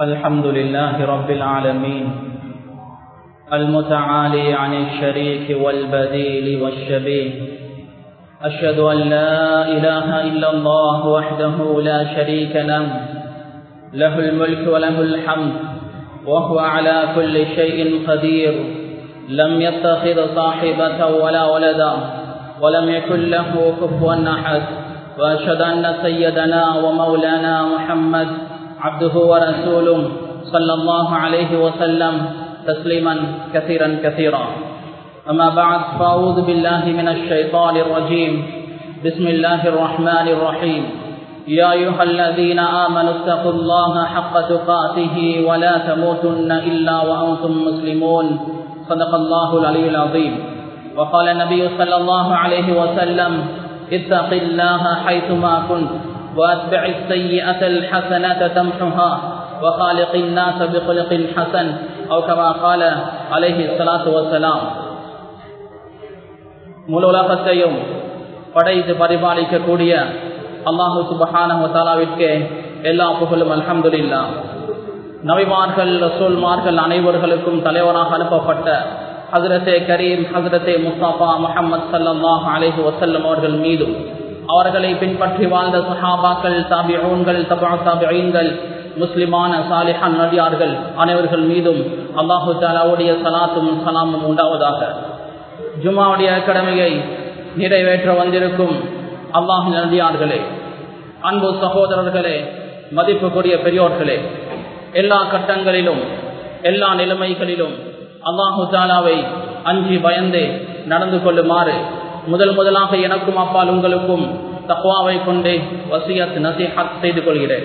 الحمد لله رب العالمين المتعالي عن الشريك والبديل والشبيه أشهد أن لا إله إلا الله وحده لا شريك له له الملك وله الحمد وهو على كل شيء قدير لم يتخذ صاحبة ولا ولدا ولم يكن له كفوا أحد وأشهد أن سيدنا ومولانا محمد عبده ورسوله صلى الله عليه وسلم تسليما كثيرا كثيرا أما بعد فأعوذ بالله من الشيطان الرجيم بسم الله الرحمن الرحيم يا أيها الذين آمنوا اتقوا الله حق تقاته ولا تموتن إلا وأنتم مسلمون صدق الله العلي العظيم وقال النبي صلى الله عليه وسلم اتق الله حيثما كنت واتبع السيئة الحسنة تمحها وخالق الناس بخلق حسن أو كما قال عليه الصلاة والسلام முழு உலகத்தையும் படைத்து பரிபாலிக்கக்கூடிய அல்லாஹு சுபஹானஹு தாலாவிற்கு எல்லா புகழும் அல்ஹம்துலில்லா நபிமார்கள் ரசூல்மார்கள் அனைவர்களுக்கும் தலைவராக அனுப்பப்பட்ட ஹசரத்தே கரீம் ஹசரத்தே முஸ்தாபா முகமது சல்லாஹ் அலேஹு வசல்லம் அவர்கள் மீதும் அவர்களை பின்பற்றி வாழ்ந்த சஹாபாக்கள் தாபியூன்கள் தபா தாபியீன்கள் முஸ்லிமான சாலிஹான் நடிகார்கள் அனைவர்கள் மீதும் அல்லாஹு தாலாவுடைய சலாத்தும் சலாமும் உண்டாவதாக ஜுமாவுடைய கடமையை நிறைவேற்ற வந்திருக்கும் அல்லாஹு நடிகார்களே அன்பு சகோதரர்களே மதிப்புக்குரிய பெரியோர்களே எல்லா கட்டங்களிலும் எல்லா நிலைமைகளிலும் அல்லாஹு தாலாவை அஞ்சி பயந்து நடந்து கொள்ளுமாறு முதல் முதலாக எனக்கும் அப்பால் உங்களுக்கும் தக்குவாவை கொண்டே வசியத் நசிஹத் செய்து கொள்கிறேன்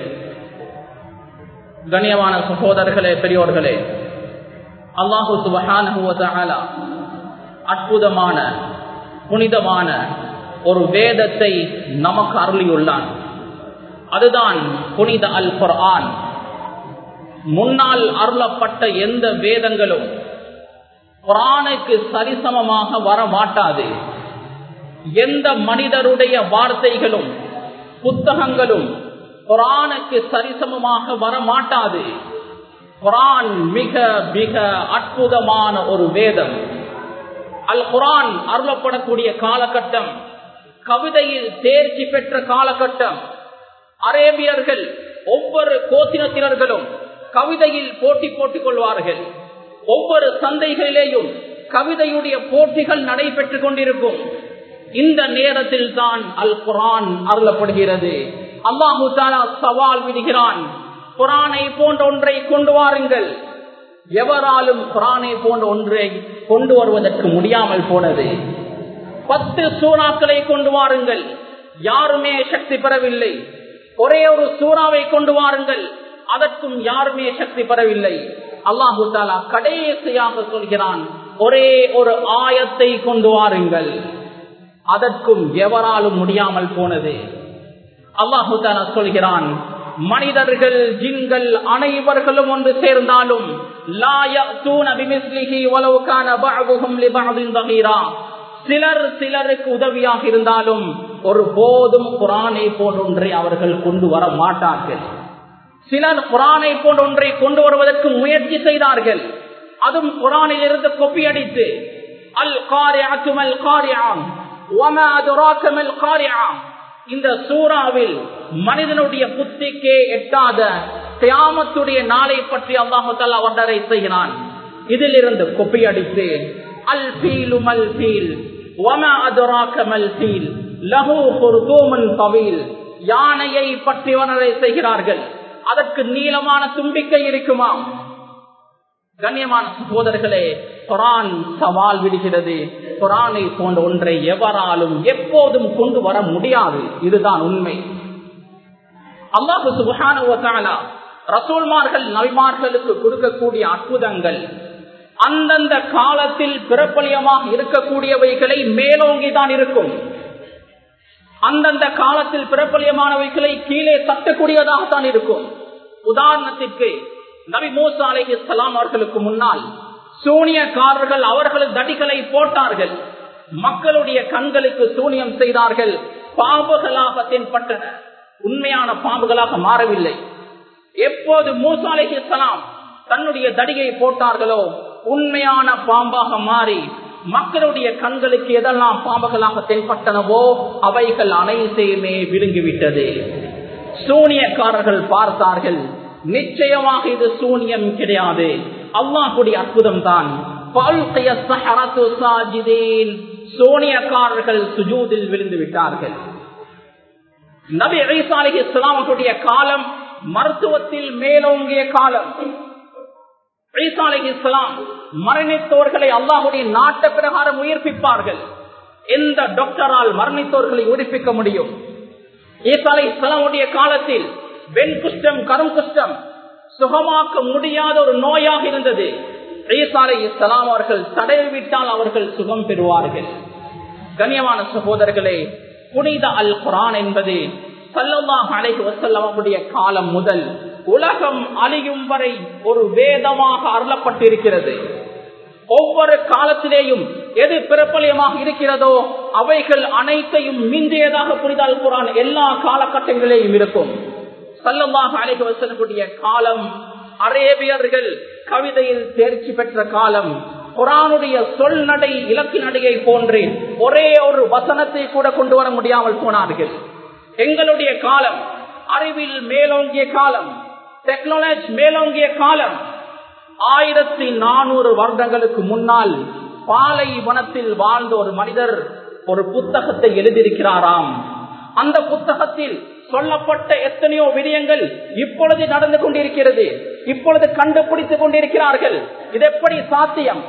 கண்ணியமான சகோதரர்களே பெரியோர்களே அல்லாஹு சுபஹான அற்புதமான புனிதமான ஒரு வேதத்தை நமக்கு அருளியுள்ளான் அதுதான் புனித அல் குர்ஆன் முன்னால் அருளப்பட்ட எந்த வேதங்களும் குரானுக்கு சரிசமமாக வர மாட்டாது எந்த மனிதருடைய வார்த்தைகளும் புத்தகங்களும் குரானுக்கு சரிசமமாக வர மாட்டாது குரான் மிக மிக அற்புதமான ஒரு வேதம் அல் குரான் அருளப்படக்கூடிய காலகட்டம் கவிதையில் தேர்ச்சி பெற்ற காலகட்டம் அரேபியர்கள் ஒவ்வொரு கோத்தினத்தினர்களும் கவிதையில் போட்டி போட்டுக் கொள்வார்கள் ஒவ்வொரு சந்தைகளிலேயும் கவிதையுடைய போட்டிகள் நடைபெற்றுக் கொண்டிருக்கும் இந்த நேரத்தில் தான் அல் குரான் அருளப்படுகிறது அல்லாஹு தாலா சவால் விடுகிறான் குரானை போன்ற ஒன்றை கொண்டு வாருங்கள் எவராலும் குரானை போன்ற ஒன்றை கொண்டு வருவதற்கு முடியாமல் போனது பத்து சூறாக்களை கொண்டு வாருங்கள் யாருமே சக்தி பெறவில்லை ஒரே ஒரு சூறாவை கொண்டு வாருங்கள் அதற்கும் யாருமே சக்தி பெறவில்லை அல்லாஹு தாலா கடைசியாக சொல்கிறான் ஒரே ஒரு ஆயத்தை கொண்டு வாருங்கள் அதற்கும் எவராலும் முடியாமல் போனது அல்லாஹு தாலா சொல்கிறான் மனிதர்கள் ஜின்கள் அனைவர்களும் ஒன்று சேர்ந்தாலும் சிலர் சிலருக்கு உதவியாக இருந்தாலும் ஒரு போதும் குரானை போன்றொன்றை அவர்கள் கொண்டு வர மாட்டார்கள் சிலர் குரானை போன்ற ஒன்றை கொண்டு வருவதற்கு முயற்சி செய்தார்கள் அதுவும் குரானில் இருந்து கொப்பி அடித்து அல் காரியாத்துமல் காரியாம் இந்த சூறாவில் மனிதனுடைய புத்திக்கே எட்டாத தியாமத்துடைய நாளை பற்றி அல்லாஹால வண்டரை செய்கிறான் இதில் இருந்து கொப்பி அடித்து அல் பீலு மல் பீல் யானையை பற்றி வனரை செய்கிறார்கள் அதற்கு நீளமான தும்பிக்கை இருக்குமா கண்ணியமான சகோதரர்களே குரான் சவால் விடுகிறது குரானை போன்ற ஒன்றை எவராலும் எப்போதும் கொண்டு வர முடியாது இதுதான் உண்மை அல்லாஹு சுபகான ரசூல்மார்கள் நபிமார்களுக்கு கொடுக்கக்கூடிய அற்புதங்கள் அந்தந்த காலத்தில் பிறப்பலியமாக இருக்கக்கூடியவைகளை மேலோங்கி தான் இருக்கும் அந்தந்த காலத்தில் பிறப்பலியமானவைகளை கீழே தட்டக்கூடியதாகத்தான் இருக்கும் உதாரணத்திற்கு நபி மூசா அலை இஸ்லாம் அவர்களுக்கு முன்னால் சூனியக்காரர்கள் அவர்களது தடிகளை போட்டார்கள் மக்களுடைய கண்களுக்கு சூனியம் செய்தார்கள் பாம்புகளாக தென்பட்டன உண்மையான பாம்புகளாக மாறவில்லை எப்போது மூசா அலைஹிஸ்ஸலாம் தன்னுடைய தடியை போட்டார்களோ உண்மையான பாம்பாக மாறி மக்களுடைய கண்களுக்கு எதெல்லாம் பாம்புகளாக தென்பட்டனவோ அவைகள் அனைத்தையுமே விழுங்கிவிட்டது சூனியக்காரர்கள் பார்த்தார்கள் நிச்சயமாக இது சூனியம் கிடையாது அல்லாஹுடைய அற்புதம் தான் சோனியக்காரர்கள் சுஜூதில் விழுந்து விட்டார்கள் நபி அலிசாலி இஸ்லாமுடைய காலம் மருத்துவத்தில் மேலோங்கிய காலம் இஸ்லாம் மரணித்தோர்களை அல்லாஹுடைய நாட்ட பிரகாரம் உயிர்ப்பிப்பார்கள் எந்த டாக்டரால் மரணித்தோர்களை உயிர்ப்பிக்க முடியும் ஈசாலை இஸ்லாமுடைய காலத்தில் வெண் குஷ்டம் கரும் குஷ்டம் சுகமாக்க முடியாத ஒரு நோயாக இருந்தது ஈசாலை இஸ்லாம் அவர்கள் தடவிவிட்டால் அவர்கள் சுகம் பெறுவார்கள் கண்ணியமான சகோதரர்களே புனித அல் குரான் என்பது சல்லல்லாஹ் அலைஹி வஸல்லமுடைய காலம் முதல் உலகம் அழியும் வரை ஒரு வேதமாக அருளப்பட்டிருக்கிறது ஒவ்வொரு காலத்திலேயும் எது பிரபலியமாக இருக்கிறதோ அவைகள் அனைத்தையும் மிஞ்சியதாக புரிதால் குரான் எல்லா காலகட்டங்களிலேயும் இருக்கும் சல்லல்லாஹ் அலைஹி வஸல்லமுடைய காலம் அரேபியர்கள் கவிதையில் தேர்ச்சி பெற்ற காலம் குரானுடைய சொல் நடை இலக்கு நடையை போன்று ஒரே ஒரு வசனத்தை கூட கொண்டு வர முடியாமல் போனார்கள் எங்களுடைய காலம் அறிவில் மேலோங்கிய காலம் டெக்னாலஜி மேலோங்கிய காலம் ஆயிரத்தி நானூறு வருடங்களுக்கு முன்னால் பாலை வனத்தில் வாழ்ந்த ஒரு மனிதர் ஒரு புத்தகத்தை எழுதியிருக்கிறாராம் அந்த புத்தகத்தில் சொல்லப்பட்ட எத்தனையோ விடயங்கள் இப்பொழுது நடந்து கொண்டிருக்கிறது இப்பொழுது கண்டுபிடித்துக் கொண்டிருக்கிறார்கள் இது எப்படி சாத்தியம்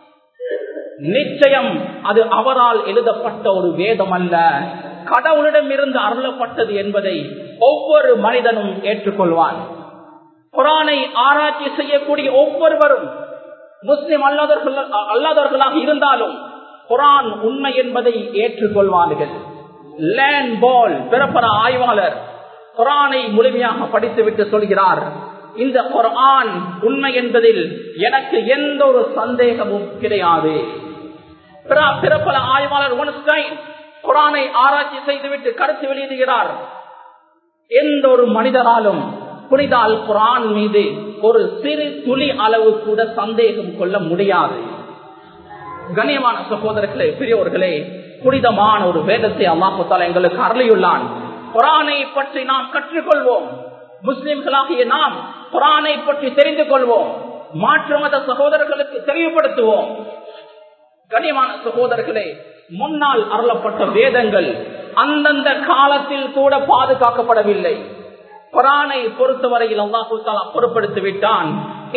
நிச்சயம் அது அவரால் எழுதப்பட்ட ஒரு வேதம் அல்ல கடவுளிடம் இருந்து அருளப்பட்டது என்பதை ஒவ்வொரு மனிதனும் ஏற்றுக்கொள்வான் குரானை ஆராய்ச்சி செய்யக்கூடிய ஒவ்வொருவரும் முஸ்லிம் அல்லாதவர்கள் அல்லாதவர்களாக இருந்தாலும் குரான் உண்மை என்பதை ஏற்றுக்கொள்வார்கள் லேண்ட் பால் பிறப்பற ஆய்வாளர் குரானை முழுமையாக படித்துவிட்டு சொல்கிறார் இந்த குரான் உண்மை என்பதில் எனக்கு எந்த ஒரு சந்தேகமும் கிடையாது பிறப்பல ஆய்வாளர் ஒன்ஸ்டைன் குரானை ஆராய்ச்சி செய்துவிட்டு கருத்து வெளியிடுகிறார் எந்த ஒரு மனிதராலும் புனித அல் குரான் மீது ஒரு சிறு துளி அளவு கூட சந்தேகம் கொள்ள முடியாது கண்ணியமான சகோதரர்களே பெரியவர்களே புனிதமான ஒரு வேதத்தை அல்லாஹால எங்களுக்கு அருளியுள்ளான் குரானை பற்றி நாம் கற்றுக்கொள்வோம் முஸ்லிம்களாகிய நாம் குரானை பற்றி தெரிந்து கொள்வோம் மாற்று மத சகோதரர்களுக்கு தெளிவுபடுத்துவோம் கனியமான சகோதரர்களே முன்னால் அருளப்பட்ட வேதங்கள் அந்தந்த காலத்தில் கூட பாதுகாக்கப்படவில்லை குரானை பொறுத்தவரையில் அல்லாஹு தாலா பொறுப்படுத்தி விட்டான்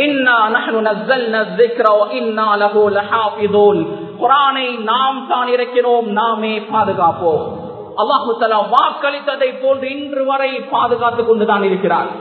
குரானை நாம் தான் இருக்கிறோம் நாமே பாதுகாப்போம் அல்லாஹு தலா வாக்களித்ததை போன்று இன்று வரை பாதுகாத்துக் கொண்டுதான் இருக்கிறார்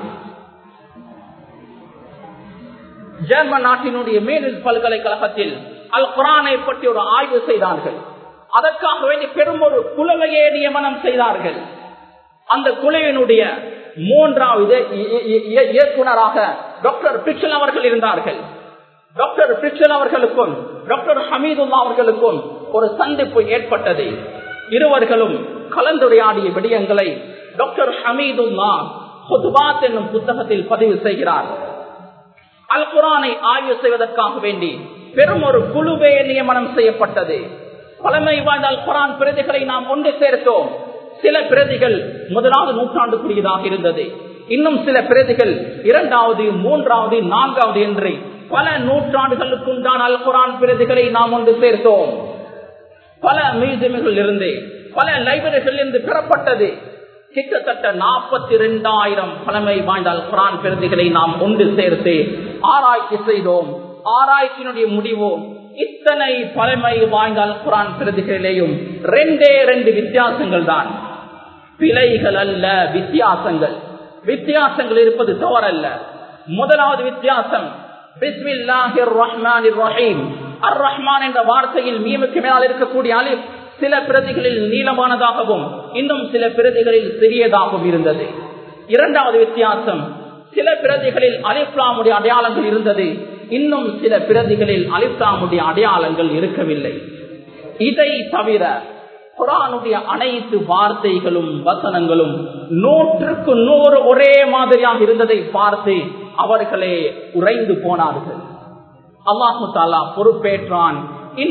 ஜெர்மன் நாட்டினுடைய மேலில் பல்கலைக்கழகத்தில் அல் குரானை பற்றி ஒரு ஆய்வு செய்தார்கள் அதற்காக வேண்டி பெரும் ஒரு குழுவையே நியமனம் செய்தார்கள் அந்த குழுவினுடைய மூன்றாவது இயக்குனராக டாக்டர் பிச்சல் அவர்கள் இருந்தார்கள் டாக்டர் பிச்சல் அவர்களுக்கும் டாக்டர் ஹமீதுல்லா அவர்களுக்கும் ஒரு சந்திப்பு ஏற்பட்டது இருவர்களும் கலந்துரையாடிய விடயங்களை டாக்டர் ஹமீதுல்லா ஹுத்பாத் என்னும் புத்தகத்தில் பதிவு செய்கிறார் அல் குரானை ஆய்வு செய்வதற்காக வேண்டி பெரும் ஒரு குழுவே நியமனம் செய்யப்பட்டது பழமை வாழ்ந்த அல் குரான் பிரதிகளை நாம் ஒன்று சேர்த்தோம் சில பிரதிகள் முதலாவது நூற்றாண்டுக்குரியதாக இருந்தது இன்னும் சில பிரதிகள் இரண்டாவது மூன்றாவது நான்காவது என்று பல நூற்றாண்டுகளுக்கு உண்டான அல் குரான் பிரதிகளை நாம் ஒன்று சேர்த்தோம் பல மியூசியம்கள் இருந்து பல லைப்ரரிகள் இருந்து பெறப்பட்டது கிட்டத்தட்ட நாற்பத்தி இரண்டாயிரம் பழமை வாய்ந்த அல் குரான் பிரதிகளை நாம் ஒன்று சேர்த்து ஆராய்ச்சி செய்தோம் ஆராய்ச்சியினுடைய முடிவோ இத்தனை பழமை வாய்ந்த அல் குரான் பிரதிகளிலேயும் ரெண்டே ரெண்டு வித்தியாசங்கள் தான் பிழைகள் அல்ல வித்தியாசங்கள் வித்தியாசங்கள் இருப்பது தவறல்ல முதலாவது வித்தியாசம் பிஸ்மில்லாஹிர் ரஹ்மானிர் ரஹீம் அர் ரஹ்மான் என்ற வார்த்தையில் மீமுக்கு மேல் இருக்கக்கூடிய அலிப் சில பிரதிகளில் நீளமானதாகவும் இன்னும் சில பிரதிகளில் சிறியதாகவும் இருந்தது இரண்டாவது வித்தியாசம் சில பிரதிகளில் அலிப்லாமுடைய அடையாளங்கள் இருந்தது இன்னும் சில பிரதிகளில் அலிப்லாமுடைய அடையாளங்கள் இருக்கவில்லை இதை தவிர குரானுடைய அனைத்து வார்த்தைகளும் வசனங்களும் நூற்றுக்கு நூறு ஒரே மாதிரியாக இருந்ததை பார்த்து அவர்களே உறைந்து போனார்கள் அல்லாஹு தாலா பொறுப்பேற்றான்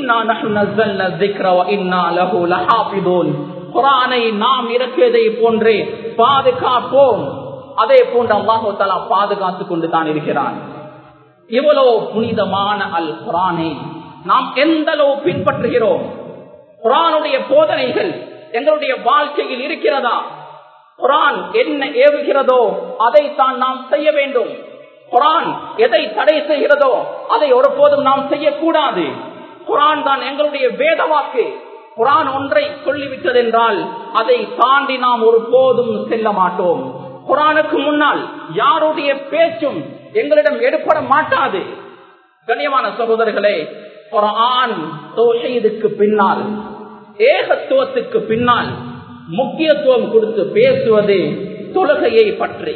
குரானை நாம் இறக்கியதை போன்றே பாதுகாப்போம் அதே போன்று அல்லாஹு தாலா பாதுகாத்துக் கொண்டு தான் இருக்கிறான் இவ்வளவு புனிதமான அல் குரானை நாம் எந்த அளவு பின்பற்றுகிறோம் குரானுடைய போதனைகள் எங்களுடைய வாழ்க்கையில் இருக்கிறதா குரான் என்ன ஏவுகிறதோ அதைத்தான் நாம் செய்ய வேண்டும் குரான் எதை தடை செய்கிறதோ அதை ஒருபோதும் நாம் செய்யக்கூடாது குரான் தான் எங்களுடைய வேத வாக்கு குரான் ஒன்றை சொல்லிவிட்டது என்றால் அதை தாண்டி நாம் ஒருபோதும் செல்ல மாட்டோம் குரானுக்கு முன்னால் யாருடைய பேச்சும் எங்களிடம் எடுப்பட மாட்டாது கண்ணியமான சகோதரர்களே குரான் தோஷீதுக்கு பின்னால் ஏகத்துவத்துக்கு பின்னால் முக்கியத்துவம் கொடுத்து பேசுவது தொழுகையை பற்றி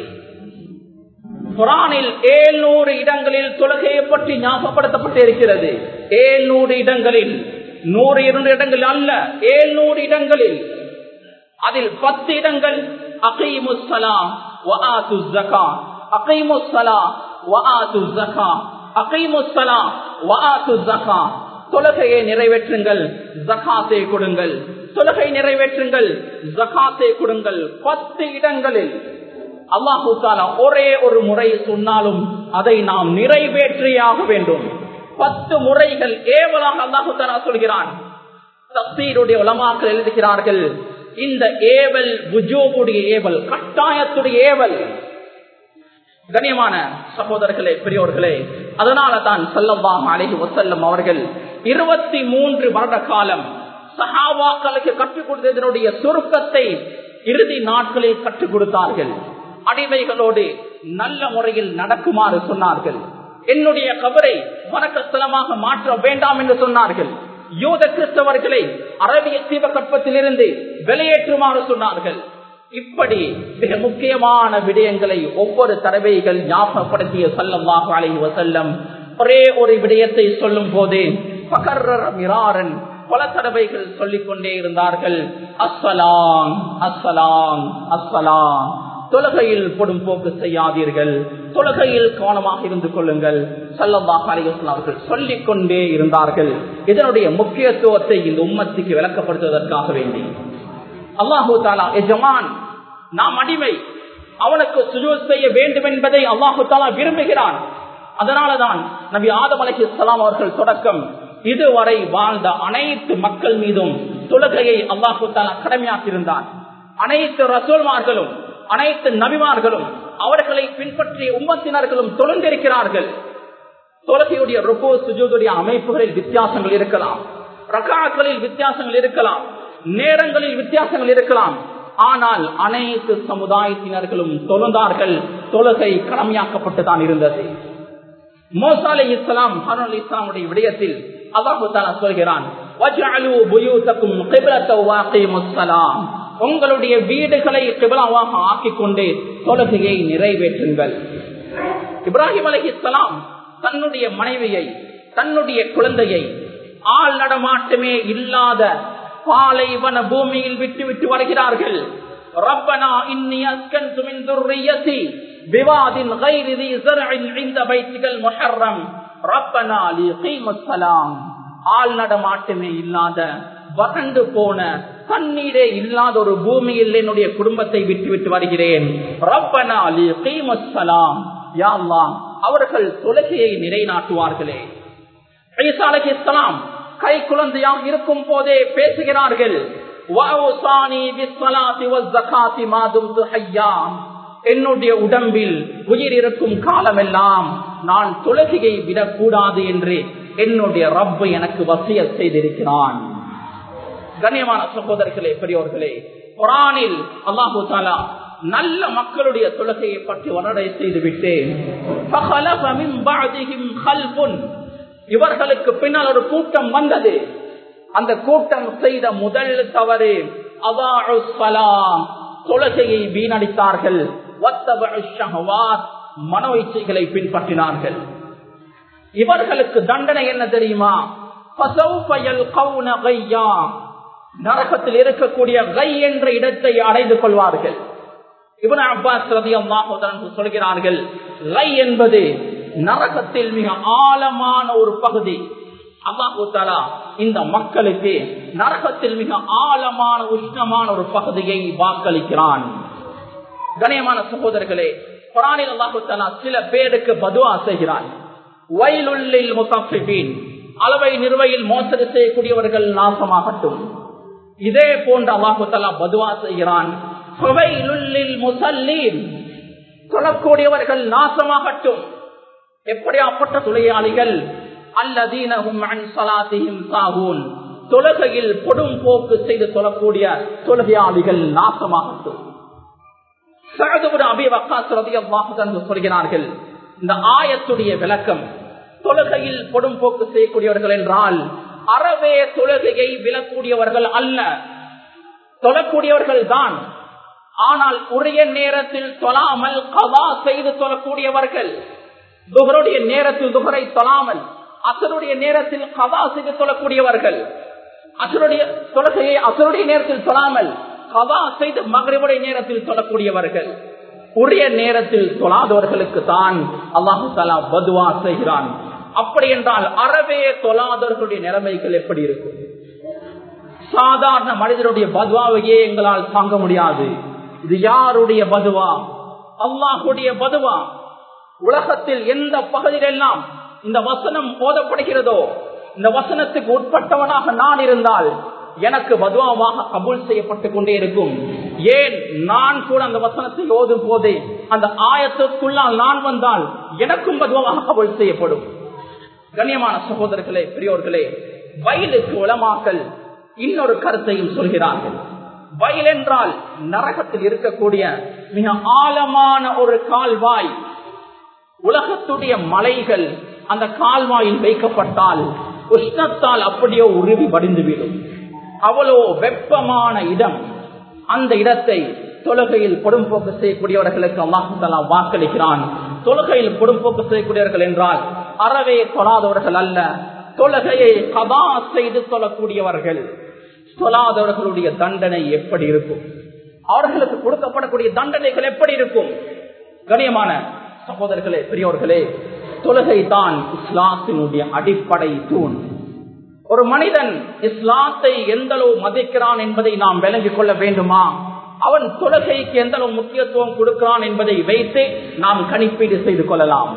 குரானில் ஏழ்நூறு இடங்களில் தொழுகையை பற்றி ஞாபகப்படுத்தப்பட்டு இருக்கிறது ஏழ்நூறு இடங்களில் நூறு இரண்டு இடங்கள் அல்ல ஏழ்நூறு இடங்களில் அதில் பத்து இடங்கள் அகைமுசலா வஆத்து ஜகா அகைமுசலா வஆத்து ஜகா அகைமுசலா வஆத்து ஜகா தொழுகையை நிறைவேற்றுங்கள் ஜகாத்தை கொடுங்கள் தொழுகை நிறைவேற்றுங்கள் ஜகாத்தை கொடுங்கள் பத்து இடங்களில் அல்லாஹு தாலா ஒரே ஒரு முறை சொன்னாலும் அதை நாம் நிறைவேற்றியாக வேண்டும் பத்து முறைகள் ஏவலாக அல்லாஹு தாலா சொல்கிறான் தப்சீருடைய உலமாக்கள் எழுதுகிறார்கள் இந்த ஏவல் புஜோவுடைய ஏவல் கட்டாயத்துடைய ஏவல் கண்ணியமான சகோதரர்களே பெரியோர்களே அதனால தான் செல்லவாம் அழகி வசல்லம் அவர்கள் இருபத்தி மூன்று வருட காலம் சஹாவாக்களுக்கு கற்றுக் கொடுத்ததனுடைய சுருக்கத்தை இறுதி நாட்களில் கற்றுக் கொடுத்தார்கள் அடிமைகளோடு நல்ல முறையில் நடக்குமாறு சொன்னார்கள் என்னுடைய கபரை வணக்கஸ்தலமாக மாற்ற வேண்டாம் என்று சொன்னார்கள் யூத கிறிஸ்தவர்களை அரபிய தீபகற்பத்திலிருந்து வெளியேற்றுமாறு சொன்னார்கள் இப்படி மிக முக்கியமான விடயங்களை ஒவ்வொரு தடவைகள் ஞாபகப்படுத்திய சல்லமாக அலை வசல்லம் ஒரே ஒரு விடயத்தை சொல்லும் போதே பகர்ரன் பல தடவைகள் சொல்லிக் கொண்டே இருந்தார்கள் அஸ்ஸலாம் அஸ்ஸலாம் அஸ்ஸலாம் தொலகையில் பொடும் போக்கு செய்யாதீர்கள் தொலகையில் கவனமாக இருந்து கொள்ளுங்கள் சல்லல்லாஹ் அலைவசம் அவர்கள் சொல்லிக் கொண்டே இருந்தார்கள் இதனுடைய முக்கியத்துவத்தை இந்த உம்மத்துக்கு விளக்கப்படுத்துவதற்காக வேண்டி அல்லாஹூ தாலா எஜமான் நாம் அடிமை அவனுக்கு சுஜூத் செய்ய வேண்டும் என்பதை அல்லாஹு தாலா விரும்புகிறான் அதனாலதான் நபி ஆதம் அலஹி சலாம் அவர்கள் தொடக்கம் இதுவரை வாழ்ந்த அனைத்து மக்கள் மீதும் தொழுகையை அல்லாஹு தாலா கடமையாக்கியிருந்தான் அனைத்து ரசோல்மார்களும் அனைத்து நபிமார்களும் அவர்களை பின்பற்றிய உம்மத்தினர்களும் தொழுந்திருக்கிறார்கள் தொழுகையுடைய ருகோ சுஜூதுடைய அமைப்புகளில் வித்தியாசங்கள் இருக்கலாம் ரகாக்களில் வித்தியாசங்கள் இருக்கலாம் நேரங்களில் வித்தியாசங்கள் இருக்கலாம் ஆனால் அனைத்து சமுதாயத்தினர்களும் தொழுந்தார்கள் தொழுகை கடமையாக்கப்பட்டுதான் இருந்தது மோசாலை இஸ்லாம் ஹருல் இஸ்லாமுடைய விடயத்தில் அல்லாஹு தாலா சொல்கிறான் உங்களுடைய வீடுகளை கிபிலாவாக ஆக்கிக் கொண்டு தொழுகையை நிறைவேற்றுங்கள் இப்ராஹிம் அலி இஸ்லாம் தன்னுடைய மனைவியை தன்னுடைய குழந்தையை ஆள் நடமாட்டமே இல்லாத பாலைவன பூமியில் விட்டு விட்டு வருகிறார்கள் ربنا إني أسكنت من ذريتي بواد غير ذي زرع عند بيتك المحرم ربنا ليقيم السلام ஆள் நடமாட்டமே இல்லாத வறண்டு போன தண்ணீரே இல்லாத ஒரு பூமியில் என்னுடைய குடும்பத்தை விட்டு விட்டு வருகிறேன் ரப்பனா லீமஸ்ஸலாம் யா அல்லாஹ் அவர்கள் தொழுகையை நிலைநாட்டுவார்களே ஈசா அலைஹிஸ்ஸலாம் கை குழந்தையாக இருக்கும் போதே பேசுகிறார்கள் என்னுடைய உடம்பில் உயிர் இருக்கும் காலமெல்லாம் நான் தொழுகையை விடக்கூடாது என்று என்னுடைய ரப்பை எனக்கு வசிய செய்திருக்கிறான் கண்ணியமான சகோதரர்களே பெரியோர்களே குரானில் அல்லாஹு தாலா நல்ல மக்களுடைய தொழுகையை பற்றி வர்ணனை செய்துவிட்டு இவர்களுக்கு பின்னால் ஒரு கூட்டம் வந்தது அந்த கூட்டம் செய்த முதல் தவறு தொழுகையை வீணடித்தார்கள் மனோ இச்சைகளை பின்பற்றினார்கள் இவர்களுக்கு தண்டனை என்ன தெரியுமா நரகத்தில் இருக்கக்கூடிய கை என்ற இடத்தை அடைந்து கொள்வார்கள் இவன் அப்பாஸ் ரதியல்லாஹு சொல்கிறார்கள் லை என்பது நரகத்தில் மிக ஆழமான ஒரு பகுதி அல்லாஹு தாலா இந்த மக்களுக்கு நரகத்தில் மிக ஆழமான உஷ்ணமான ஒரு பகுதியை வாக்களிக்கிறான் கணியமான சகோதரர்களே குரானில் அல்லாஹு தாலா சில பேருக்கு பதுவா செய்கிறான் வயலுள்ளில் முசாஃபிபீன் அளவை நிறுவையில் மோசடி செய்யக்கூடியவர்கள் நாசமாகட்டும் இதே போன்ற அல்லாஹு தாலா பதுவா செய்கிறான் சொல்லக்கூடியவர்கள் நாசமாகட்டும் எப்படியாப்பட்ட தொழிலாளிகள் அல்லதீனகும் தொழுகையில் கொடும் போக்கு செய்து சொல்லக்கூடிய தொழுகையாளிகள் நாசமாகட்டும் சொல்கிறார்கள் இந்த ஆயத்துடைய விளக்கம் தொழுகையில் கொடும் போக்கு செய்யக்கூடியவர்கள் என்றால் அறவே தொழுகையை விழக்கூடியவர்கள் அல்ல தொழக்கூடியவர்கள் தான் ஆனால் உரிய நேரத்தில் தொழாமல் கவா செய்து தொழக்கூடியவர்கள் துகருடைய நேரத்தில் துகரை தொழாமல் அசருடைய நேரத்தில் கவா செய்து தொழக்கூடியவர்கள் அசருடைய தொழுகையை அசருடைய நேரத்தில் தொழாமல் கவா செய்து மகரிவுடைய நேரத்தில் தொழக்கூடியவர்கள் உரிய நேரத்தில் தொழாதவர்களுக்கு தான் அல்லாஹு தலா பதுவா செய்கிறான் அப்படி என்றால் அறவே தொழாதவர்களுடைய நிலைமைகள் எப்படி இருக்கும் சாதாரண மனிதனுடைய பதுவாவையே எங்களால் தாங்க முடியாது இது யாருடைய பதுவா அல்லாஹுடைய பதுவா உலகத்தில் எந்த பகுதியிலெல்லாம் இந்த வசனம் போதப்படுகிறதோ இந்த வசனத்துக்கு உட்பட்டவனாக நான் இருந்தால் எனக்கு பதுவாவாக கபூல் செய்யப்பட்டுக் கொண்டே இருக்கும் ஏன் நான் கூட அந்த வசனத்தை ஓதும் போதே அந்த ஆயத்திற்குள்ளால் நான் வந்தால் எனக்கும் பதுவாக கபூல் செய்யப்படும் கண்ணியமான சகோதரர்களே பெரியோர்களே வயலுக்கு உளமாக்கல் இன்னொரு கருத்தையும் சொல்கிறார்கள் வயல் என்றால் நரகத்தில் இருக்கக்கூடிய மிக ஆழமான ஒரு கால்வாய் உலகத்துடைய மலைகள் அந்த கால்வாயில் வைக்கப்பட்டால் உஷ்ணத்தால் அப்படியோ உருவி வடிந்துவிடும் அவ்வளோ வெப்பமான இடம் அந்த இடத்தை தொழுகையில் கொடும்போக்கு செய்யக்கூடியவர்களுக்கு அல்லாஹாலா வாக்களிக்கிறான் தொழுகையில் கொடும்போக்கு செய்யக்கூடியவர்கள் என்றால் அறவே தொழாதவர்கள் அல்ல தொழுகையை கதா செய்து தொழக்கூடியவர்கள் தொழாதவர்களுடைய தண்டனை எப்படி இருக்கும் அவர்களுக்கு கொடுக்கப்படக்கூடிய தண்டனைகள் எப்படி இருக்கும் கணியமான சகோதரர்களே பெரியோர்களே தொழுகை தான் இஸ்லாத்தினுடைய அடிப்படை தூண் ஒரு மனிதன் இஸ்லாத்தை எந்த அளவு மதிக்கிறான் என்பதை நாம் விளங்கிக் கொள்ள வேண்டுமா அவன் தொழுகைக்கு எந்த அளவு முக்கியத்துவம் கொடுக்கிறான் என்பதை வைத்து நாம் கணிப்பீடு செய்து கொள்ளலாம்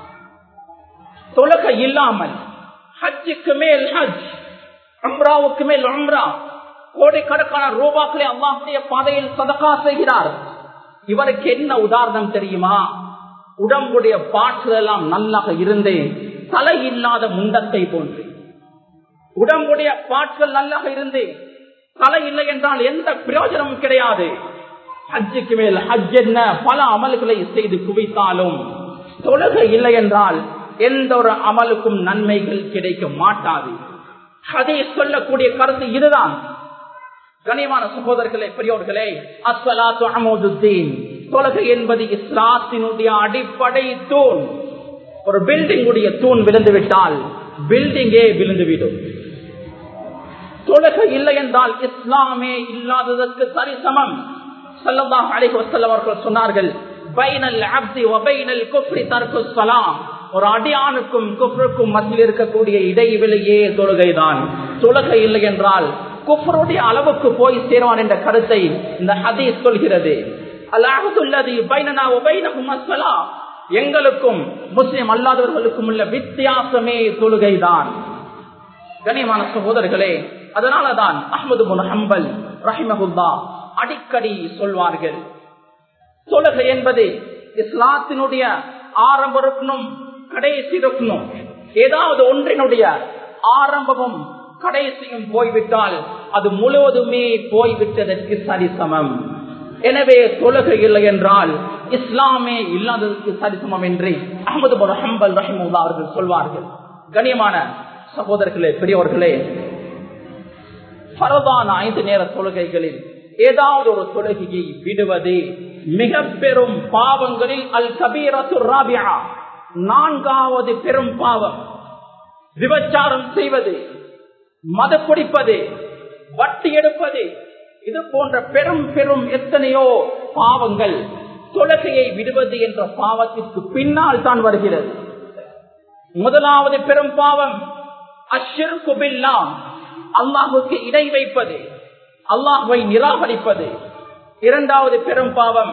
தொழுகை இல்லாமல் ஹஜ்ஜுக்கு மேல் ஹஜ் அம்ராவுக்கு மேல் அம்ரா கோடிக்கணக்கான ரூபாக்களை அல்லாஹுடைய பாதையில் சதக்கா செய்கிறார் இவருக்கு என்ன உதாரணம் தெரியுமா உடம்புடைய பாற்று எல்லாம் நல்லாக இருந்து தலை இல்லாத முண்டத்தை போன்று உடம்புடைய பாட்கள் நல்லாக இருந்து தலை இல்லை என்றால் எந்த பிரயோஜனமும் கிடையாது ஹஜ்ஜுக்கு மேல் ஹஜ் என்ன பல அமல்களை செய்து குவித்தாலும் தொழுகை இல்லை என்றால் எந்த ஒரு அமலுக்கும் நன்மைகள் கிடைக்க மாட்டாது அதை சொல்லக்கூடிய கருத்து இதுதான் கனிவான சகோதரர்களே பெரியோர்களே அஸ்வலாத்து அமோதுத்தீன் தொழுகை என்பது இஸ்லாத்தினுடைய அடிப்படை தூண் ஒரு பில்டிங் உடைய தூண் விழுந்து விட்டால் பில்டிங்கே விழுந்துவிடும் தொழுகை இல்லை என்றால் இஸ்லாமே இல்லாததற்கு சரிசமம் சல்லல்லாஹு அலைஹி வஸல்லம் அவர்கள் சொன்னார்கள் பைனல் அப்தி வ பைனல் குஃப்ரி தர்க்கு ஸலாம் ஒரு அடியானுக்கும் குஃப்ருக்கும் மத்தியில் இருக்கக்கூடிய இடைவெளியே தொழுகைதான் தொழுகை இல்லை என்றால் குஃப்ருடைய அளவுக்கு போய் சேருவான் என்ற கருத்தை இந்த ஹதீஸ் சொல்கிறது அல்லாஹுல்லதி பைனனா வ பைனஹும் அஸ்ஸலாம் எங்களுக்கும் முஸ்லிம் அல்லாதவர்களுக்கும் உள்ள வித்தியாசமே தொழுகைதான் கனியமான சகோதரர்களே அதனாலதான் அஹமது முன் ஹம்பல் ரஹிமகுல்லா அடிக்கடி சொல்வார்கள் தொழுகை என்பது இஸ்லாத்தினுடைய ஆரம்ப ருக்னும் கடைசி ருக்னும் ஏதாவது ஒன்றினுடைய ஆரம்பமும் கடைசியும் போய்விட்டால் அது முழுவதுமே போய்விட்டதற்கு சரிசமம் எனவே தொழுகை இல்லை என்றால் இஸ்லாமே இல்லாததற்கு சரிசமம் என்று அகமது ஹம்பல் ரஹிமுல்லா அவர்கள் சொல்வார்கள் கண்ணியமான சகோதரர்களே பெரியவர்களே பரவான ஐந்து நேர தொழுகைகளில் ஏதாவது ஒரு தொழுகையை விடுவது மிக பெரும் பாவங்களில் அல் கபீரத்து ராபியா நான்காவது பெரும் பாவம் விபச்சாரம் செய்வது மத குடிப்பது வட்டி எடுப்பது இது போன்ற பெரும் பெரும் எத்தனையோ பாவங்கள் தொலகையை விடுவது என்ற பாவத்திற்கு பின்னால் தான் வருகிறது முதலாவது பெரும் பாவம் அஷிர் குபில்லா அல்லாஹுக்கு இடை வைப்பது அல்லாஹுவை நிராகரிப்பது இரண்டாவது பெரும் பாவம்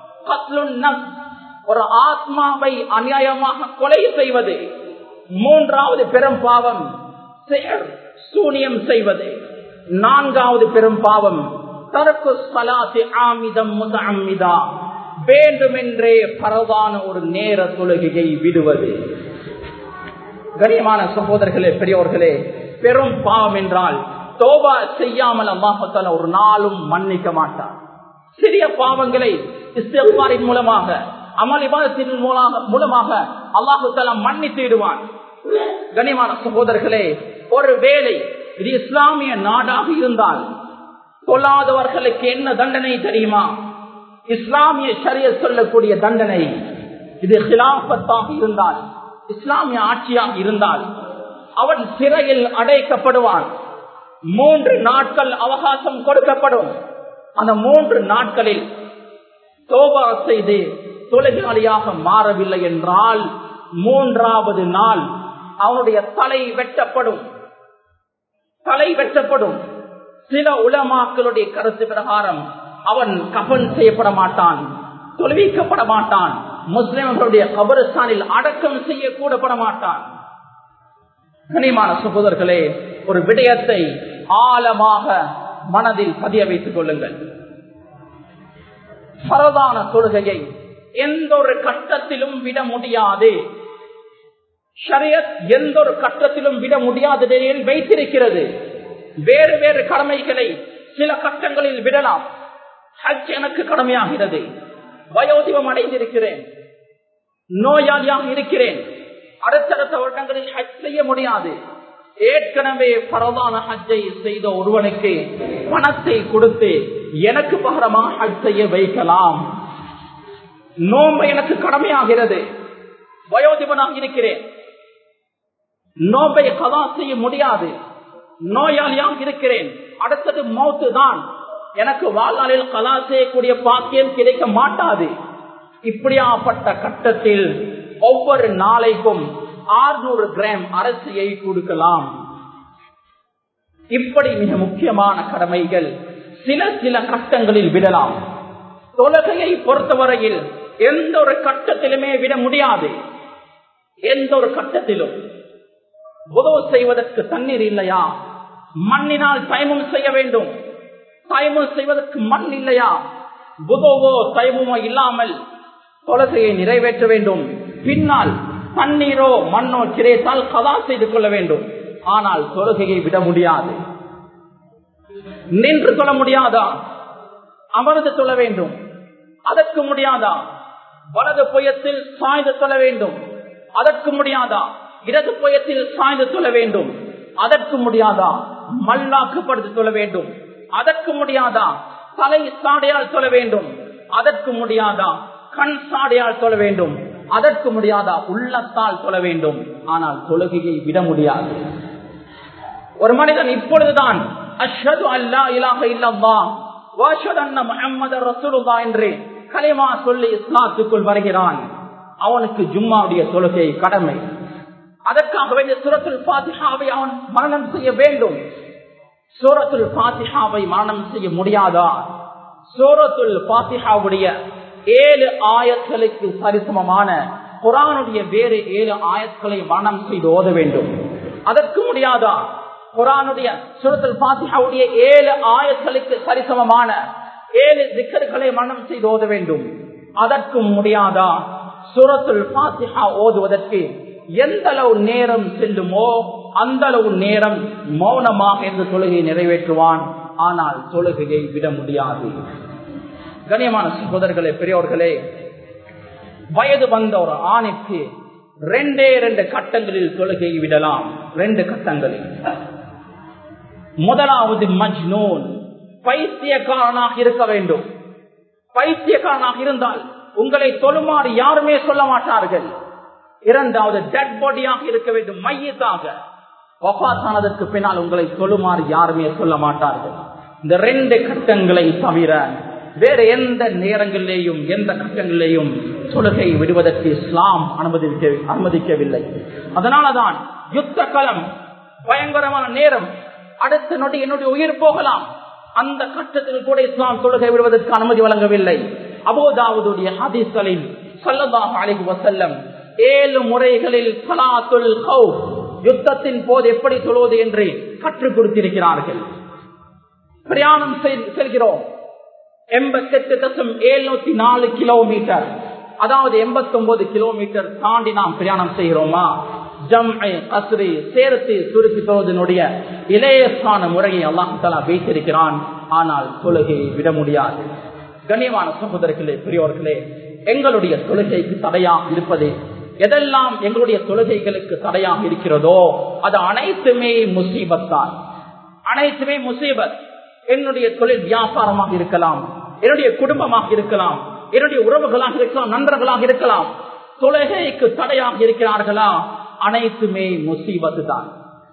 ஒரு ஆத்மாவை அநியாயமாக கொலை செய்வது மூன்றாவது பெரும் பாவம் சூனியம் செய்வது நான்காவது பெரும் பாவம் தரக்கு சலாத்தி ஆமிதம் முதா வேண்டுமென்றே பரவான ஒரு நேர தொழுகையை விடுவது கனியமான சகோதரர்களே பெரியோர்களே பெரும் பாவம் என்றால் தோபா செய்யாமல் அல்லாஹத்தால ஒரு நாளும் மன்னிக்க மாட்டார் சிறிய பாவங்களை இஸ்திஃபாரின் மூலமாக அமளிபாதத்தின் மூலமாக அல்லாஹு தாலா மன்னித்து விடுவான் கனிமான சகோதரர்களே ஒரு வேலை இது இஸ்லாமிய நாடாக இருந்தால் கொல்லாதவர்களுக்கு என்ன தண்டனை தெரியுமா இஸ்லாமிய சரிய சொல்லக்கூடிய தண்டனை இது ஹிலாபத்தாக இருந்தால் இஸ்லாமிய ஆட்சியாக இருந்தால் அவன் சிறையில் அடைக்கப்படுவான் மூன்று நாட்கள் அவகாசம் கொடுக்கப்படும் அந்த மூன்று நாட்களில் தோபா செய்து தொழிலாளியாக மாறவில்லை என்றால் மூன்றாவது நாள் அவனுடைய தலை வெட்டப்படும் தலை வெட்டப்படும் சில உலமாக்களுடைய கருத்து பிரகாரம் அவன் கபன் செய்யப்பட மாட்டான் தொழுவிக்கப்பட மாட்டான் முஸ்லிம்களுடைய கபரிஸ்தானில் அடக்கம் செய்ய கூடப்பட மாட்டான் கனிமான சகோதரர்களே ஒரு விடயத்தை ஆழமாக மனதில் பதிய வைத்துக் கொள்ளுங்கள் பரதான தொழுகையை எந்த ஒரு கட்டத்திலும் விட முடியாது ஷரியத் எந்த ஒரு கட்டத்திலும் விட முடியாத நிலையில் வைத்திருக்கிறது வேறு வேறு கடமைகளை சில கட்டங்களில் விடலாம் ஹஜ் எனக்கு கடமையாகிறது வயோதிபம் அடைந்திருக்கிறேன் நோயாளியாக இருக்கிறேன் அடுத்தடுத்த வருடங்களில் ஹஜ் செய்ய முடியாது ஏற்கனவே பரவான ஹஜ்ஜை செய்த ஒருவனுக்கு பணத்தை கொடுத்து எனக்கு பகரமாக ஹஜ் செய்ய வைக்கலாம் நோம்பு எனக்கு கடமையாகிறது வயோதிபனாக இருக்கிறேன் நோம்பை கதா செய்ய முடியாது நோயாளியாக இருக்கிறேன் அடுத்தது மௌத்து தான் எனக்கு வாழ்நாளில் கலா செய்யக்கூடிய பாக்கியம் கிடைக்க மாட்டாது இப்படியாப்பட்ட கட்டத்தில் ஒவ்வொரு நாளைக்கும் ஆறுநூறு கிராம் அரிசியை கொடுக்கலாம் இப்படி மிக முக்கியமான கடமைகள் சில சில கட்டங்களில் விடலாம் தொலகையை பொறுத்தவரையில் எந்த ஒரு கட்டத்திலுமே விட முடியாது எந்த ஒரு கட்டத்திலும் உதவு செய்வதற்கு தண்ணீர் இல்லையா மண்ணினால் தயமும் செய்ய வேண்டும் தயமும் செய்வதற்கு மண் இல்லையா புதவோ தயமுமோ இல்லாமல் தொலகையை நிறைவேற்ற வேண்டும் பின்னால் தண்ணீரோ மண்ணோ கிடைத்தால் கதா செய்து கொள்ள வேண்டும் ஆனால் தொழுகையை விட முடியாது நின்று தொழ முடியாதா அமர்ந்து தொழ வேண்டும் அதற்கு முடியாதா வலது புயத்தில் சாய்ந்து தொழ வேண்டும் அதற்கு முடியாதா இடது புயத்தில் சாய்ந்து தொழ வேண்டும் அதற்கு முடியாதா மல்லாக்குப்படுத்தி தொழ வேண்டும் அதற்கு முடியாதா தலை சாடையால் தொழ வேண்டும் அதற்கு முடியாதா கண் சாடையால் தொழ வேண்டும் அதற்கு முடியாதா உள்ளத்தால் தொழ வேண்டும் ஆனால் தொழுகையை விட முடியாது ஒரு மனிதன் இப்பொழுதுதான் அஷ்ஹது அல்லா இலாஹ இல்லல்லா வாஷது அன்ன முஹம்மது ரசூலுல்லாஹ் என்று கலிமா சொல்லி இஸ்லாத்துக்குள் வருகிறான் அவனுக்கு ஜும்மாவுடைய தொழுகை கடமை அதற்காக வேண்டிய சுரத்துல் பாத்திஹாவை அவன் மரணம் செய்ய வேண்டும் சூரத்துல் பாத்திஹாவை மரணம் செய்ய முடியாதா சூரத்துல் பாத்திஹாவுடைய ஏழு ஆயத்களுக்கு சரிசமமான குரானுடைய வேறு ஏழு ஆயத்களை மரணம் செய்து ஓத வேண்டும் அதற்கு முடியாதா குரானுடைய சுரத்துல் பாத்திஹாவுடைய ஏழு ஆயத்களுக்கு சரிசமமான ஏழு திக்கர்களை மரணம் செய்து ஓத வேண்டும் அதற்கும் முடியாதா சுரத்துல் பாத்திஹா ஓதுவதற்கு எந்த அளவு நேரம் செல்லுமோ அந்த அளவு நேரம் மௌனமாக இருந்து தொழுகையை நிறைவேற்றுவான் ஆனால் தொழுகையை விட முடியாது கண்ணியமான சகோதரர்களே பெரியோர்களே வயது வந்த ஒரு ஆணைக்கு ரெண்டே ரெண்டு கட்டங்களில் தொழுகையை விடலாம் ரெண்டு கட்டங்களில் முதலாவது மஜ்னூன் பைத்தியக்காரனாக இருக்க வேண்டும் பைத்தியக்காரனாக இருந்தால் உங்களை தொழுமாறு யாருமே சொல்ல மாட்டார்கள் இரண்டாவது டெட் பாடியாக இருக்க வேண்டும் மையத்தாக வபாத்தானதற்கு பின்னால் உங்களை சொல்லுமாறு யாருமே சொல்ல மாட்டார்கள் இந்த ரெண்டு கட்டங்களை தவிர வேற எந்த நேரங்களிலேயும் எந்த கட்டங்களிலேயும் தொழுகை விடுவதற்கு இஸ்லாம் அனுமதிக்க அனுமதிக்கவில்லை அதனாலதான் யுத்த களம் பயங்கரமான நேரம் அடுத்த நொடி என்னுடைய உயிர் போகலாம் அந்த கட்டத்தில் கூட இஸ்லாம் தொழுகை விடுவதற்கு அனுமதி வழங்கவில்லை அபோதாவுடைய ஹதீஸ்களில் சொல்லதாக அழைகு வசல்லம் ஏழு முறைகளில் சலாத்துல் ஹவுப் யுத்தத்தின் போது எப்படி சொல்வது என்று கற்றுக் கொடுத்திருக்கிறார்கள் பிரயாணம் செல்கிறோம் எண்பத்தெட்டு தசம் எழுநூத்தி நாலு கிலோமீட்டர் அதாவது எண்பத்தி ஒன்பது கிலோமீட்டர் தாண்டி நாம் பிரயாணம் செய்கிறோமா ஜம்ஐ கஸ்ரி சேர்த்து சுருக்கி போவதனுடைய இளையசான முறையை அல்லாஹாலா வைத்திருக்கிறான் ஆனால் தொழுகையை விட முடியாது கண்ணியமான சகோதரர்களே பெரியோர்களே எங்களுடைய தொழுகைக்கு தடையாக இருப்பது எதெல்லாம் எங்களுடைய தொழுகைகளுக்கு தடையாக இருக்கிறதோ அது அனைத்துமே முசீபத் தான் அனைத்துமே முசீபத் என்னுடைய தொழில் வியாபாரமாக இருக்கலாம் என்னுடைய குடும்பமாக இருக்கலாம் என்னுடைய உறவுகளாக இருக்கலாம் நண்பர்களாக இருக்கலாம் தொழுகைக்கு தடையாக இருக்கிறார்களா அனைத்துமே முசீபத்து தான்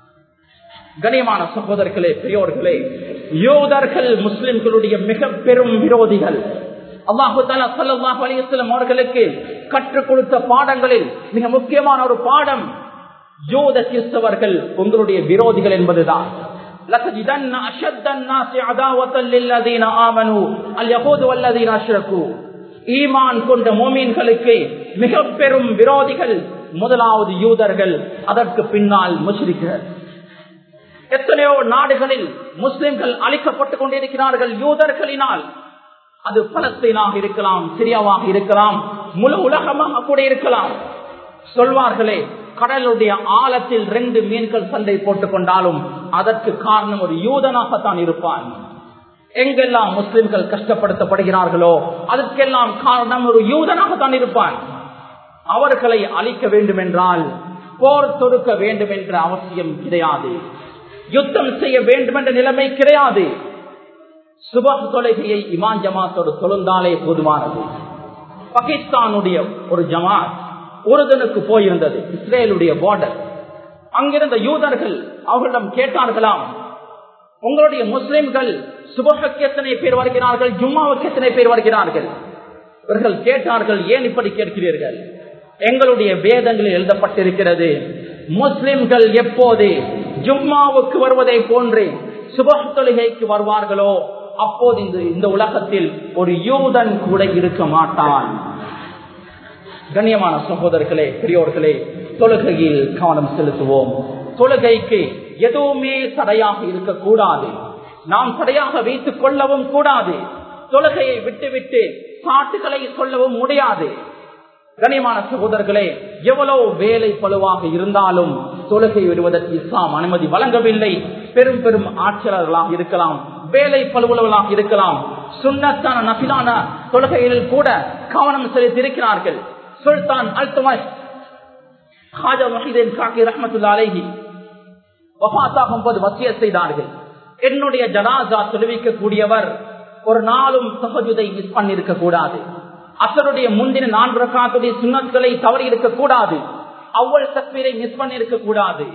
கனியமான சகோதரர்களே பெரியோர்களே யோதர்கள் முஸ்லிம்களுடைய மிக பெரும் விரோதிகள் அல்லாஹு சல்லாஹ் அலிஸ்லம் அவர்களுக்கு கற்றுக் கொடுத்த பாடங்களில் மிக முக்கியமான ஒரு பாடம் யோத கிறிஸ்தவர்கள் உங்களுடைய விரோதிகள் என்பதுதான் لتجدن أشد الناس عداوة للذين آمنوا اليهود والذين أشركوا ஈமான் கொண்ட மோமீன்களுக்கு மிக பெரும் விரோதிகள் முதலாவது யூதர்கள் அதற்கு பின்னால் முஸ்லிம்கள் எத்தனையோ நாடுகளில் முஸ்லிம்கள் அழிக்கப்பட்டுக் கொண்டிருக்கிறார்கள் யூதர்களினால் அது பலஸ்தீனாக இருக்கலாம் சிரியாவாக இருக்கலாம் முழு உலகமாக கூட இருக்கலாம் சொல்வார்களே கடலுடைய ஆழத்தில் ரெண்டு மீன்கள் சண்டை போட்டுக் கொண்டாலும் அதற்கு காரணம் ஒரு யூதனாகத்தான் இருப்பான் எங்கெல்லாம் முஸ்லிம்கள் கஷ்டப்படுத்தப்படுகிறார்களோ அதற்கெல்லாம் காரணம் ஒரு யூதனாகத்தான் இருப்பான் அவர்களை அழிக்க வேண்டும் என்றால் போர் தொடுக்க வேண்டும் என்ற அவசியம் கிடையாது யுத்தம் செய்ய வேண்டும் என்ற நிலைமை கிடையாது சுப தொலைகையை இமான் ஜமாத்தோடு தொழுந்தாலே போதுமானது பாகிஸ்தானுடைய ஒரு ஜமாத் உருதனுக்கு போயிருந்தது இஸ்ரேலுடைய பார்டர் அங்கிருந்த யூதர்கள் அவர்களிடம் கேட்டார்களாம் உங்களுடைய முஸ்லிம்கள் சுபகக்கு எத்தனை பேர் வருகிறார்கள் ஜும்மாவுக்கு எத்தனை பேர் வருகிறார்கள் இவர்கள் கேட்டார்கள் ஏன் இப்படி கேட்கிறீர்கள் எங்களுடைய வேதங்களில் எழுதப்பட்டிருக்கிறது முஸ்லிம்கள் எப்போது ஜும்மாவுக்கு வருவதை போன்று சுப தொழுகைக்கு வருவார்களோ அப்போது இந்த இந்த உலகத்தில் ஒரு யூதன் கூட இருக்க மாட்டான் கண்ணியமான சகோதரர்களே பெரியோர்களே தொழுகையில் கவனம் செலுத்துவோம் தொழுகைக்கு எதுவுமே தடையாக இருக்கக்கூடாது நாம் தடையாக வைத்துக் கொள்ளவும் கூடாது தொழுகையை விட்டுவிட்டு சாட்டுகளை சொல்லவும் முடியாது கனியமான சகோதரர்களே எவ்வளவு வேலை பழுவாக இருந்தாலும் தொழுகை விடுவதற்கு இஸ்லாம் அனுமதி வழங்கவில்லை பெரும் பெரும் ஆட்சியாளர்களாக இருக்கலாம் வேலை பழுவலர்களாக இருக்கலாம் சுண்ணத்தான நபிலான தொழுகைகளில் கூட கவனம் செலுத்தியிருக்கிறார்கள் சுல்தான் அல்துமஷ் ஹாஜா மஹிதீன் காக்கி ரஹமத்துல்லா அலைஹி வபாத்தாகும் போது வசிய செய்தார்கள் என்னுடைய ஜனாசா தொழுவிக்க கூடியவர் ஒரு நாளும் சகஜுதை மிஸ் பண்ணிருக்க கூடாது அசருடைய முந்தின நான்கு ரகாத்துடைய சுண்ணத்களை தவறி இருக்க கூடாது அவ்வளவு தக்மீரை மிஸ் பண்ணிருக்க கூடாது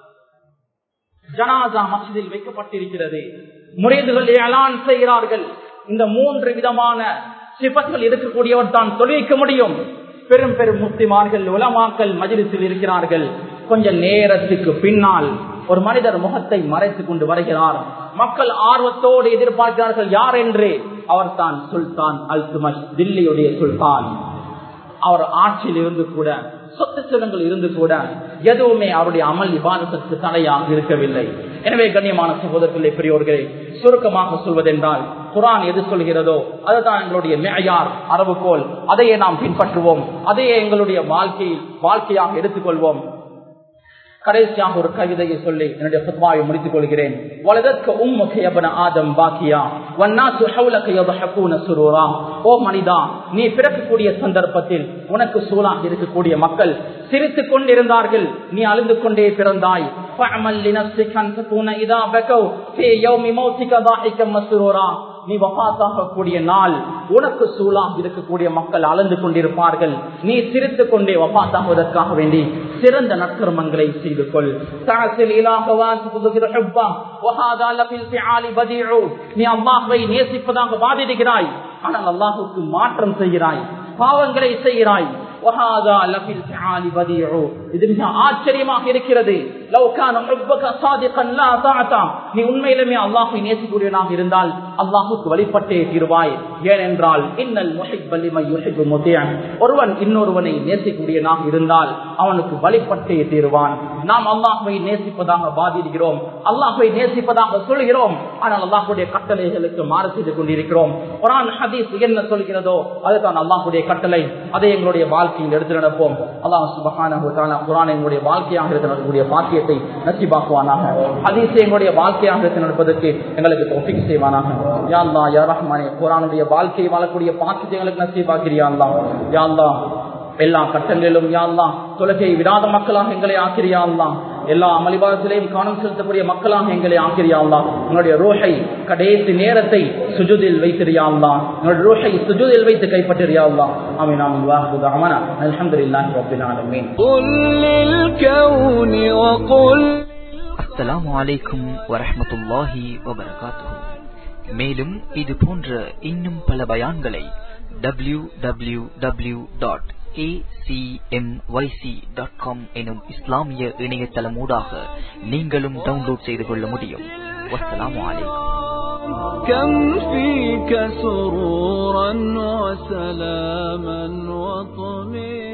ஜனாசா மசிதில் வைக்கப்பட்டிருக்கிறது முறைதுகள் அலான் செய்கிறார்கள் இந்த மூன்று விதமான சிபத்துகள் இருக்கக்கூடியவர் தான் தொழிலிக்க முடியும் பெரும் பெரும் முஸ்லிமார்கள் உலமாக்கல் மஜிலிசில் இருக்கிறார்கள் கொஞ்ச நேரத்துக்கு பின்னால் ஒரு மனிதர் முகத்தை மறைத்துக் கொண்டு வருகிறார் மக்கள் ஆர்வத்தோடு எதிர்பார்க்கிறார்கள் யார் என்று அவர் தான் சுல்தான் அல் துமஷ் தில்லியுடைய சுல்தான் அவர் ஆட்சியில் இருந்து கூட சொத்து செலங்கள் இருந்து கூட எதுவுமே அவருடைய அமல் விவாதத்திற்கு தடையாக இருக்கவில்லை எனவே கண்ணியமான சகோதரர்களே பெரியோர்களே சுருக்கமாக சொல்வதென்றால் குரான் எது சொல்கிறதோ அதுதான் எங்களுடைய மேயார் அரவுகோல் அதையே நாம் பின்பற்றுவோம் அதையே எங்களுடைய வாழ்க்கையில் வாழ்க்கையாக எடுத்துக்கொள்வோம் கடைசியாக ஒரு கவிதையை சொல்லி என்னுடைய புத்வாவை முடித்துக் கொள்கிறேன் வலதற்கு உம்முகையபன ஆதம் பாக்கியா வன்னாசு ஹவுலக யதஹகுன சுரூரா ஓ மனிதா நீ பிறக்கக்கூடிய சந்தர்ப்பத்தில் உனக்கு சூழாக இருக்கக்கூடிய மக்கள் சிரித்துக் கொண்டிருந்தார்கள் நீ அழுந்து கொண்டே பிறந்தாய் فَاعْمَلْ لِنَفْسِكَ أَنْ تَكُونَ إِذَا بَكَوْا فِي يَوْمِ مَوْتِكَ ضَاحِكًا مَسْرُورًا நீ வபாத்தாகக்கூடிய நாள் உனக்கு சூழாக இருக்கக்கூடிய மக்கள் அளந்து கொண்டிருப்பார்கள் நீ சிரித்துக் கொண்டே வபாத்தாகுவதற்காக வேண்டி சிறந்த நற்கர்மங்களை செய்து கொள் தனசில் இலாகவான் நீ அல்லாஹை நேசிப்பதாக வாதிடுகிறாய் ஆனால் அல்லாஹுக்கு மாற்றம் செய்கிறாய் பாவங்களை செய்கிறாய் இது மிக ஆச்சரியமாக இருக்கிறது நீ உண்மையிலுமே அல்லாஹை நேசிக்கூடியவனாக இருந்தால் அல்லாஹுக்கு வழிபட்டே தீர்வாய் ஏனென்றால் இன்னல் ஒருவன் இன்னொருவனை நேசிக்கூடியவனாக இருந்தால் அவனுக்கு வழிபட்டே தீர்வான் நாம் அல்லாஹை நேசிப்பதாக பாதிக்கிறோம் அல்லாஹை நேசிப்பதாக சொல்கிறோம் ஆனால் அல்லாஹுடைய கட்டளைகளுக்கு மாறு செய்து கொண்டிருக்கிறோம் குரான் ஹதீஸ் என்ன சொல்கிறதோ அதுதான் அல்லாஹுடைய கட்டளை அதை எங்களுடைய வாழ்க்கையில் எடுத்து நடப்போம் அல்லாஹ் சுபகான குரான் எங்களுடைய வாழ்க்கையாக எடுத்து நடக்கக்கூடிய பாக்கியத்தை நசிபாக்குவானாக ஹதீஸ் எங்களுடைய வாழ்க்கையாக எடுத்து நடப்பதற்கு எங்களுக்கு ஒப்பிக் செய்வானாக யாழ்லா யா ரஹ்மானே குரானுடைய வாழ்க்கையை வாழக்கூடிய பாக்கியத்தை எங்களுக்கு நசீபாக்கிறியான்லா யாழ்லா எல்லா கட்டங்களிலும் யாழ்லாம் தொலைகையை விடாத மக்களாக எங்களை ஆக்கிரியாள்லாம் எல்லா அமளிபாதத்திலையும் காணம் செலுத்தக்கூடிய மக்களாக எங்களை ஆக்கிரியாள்லாம் உங்களுடைய ரோஹை கடைசி நேரத்தை சுஜுதில் வைத்திரியாள்லாம் உங்களுடைய ரோஹை சுஜுதில் வைத்து கைப்பற்றியாள்லாம் அமீன் ஆமீன் வாஹுது அமனா அல்ஹம்துலில்லாஹி ரப்பில் ஆலமீன் قل للكون وقل அஸ்ஸலாமு அலைக்கும் வரஹ்மத்துல்லாஹி வபரகாத்துஹு மேலும் இது போன்ற இன்னும் பல பயான்களை டபிள்யூ டபிள்யூ டபிள்யூ டாட் எனும் இஸ்லாமிய இணையதளமூடாக நீங்களும் டவுன்லோட் செய்து கொள்ள முடியும் வஸ்ஸலாமு அலைக்கும் كم فيك سرورا وسلاما وطمئنا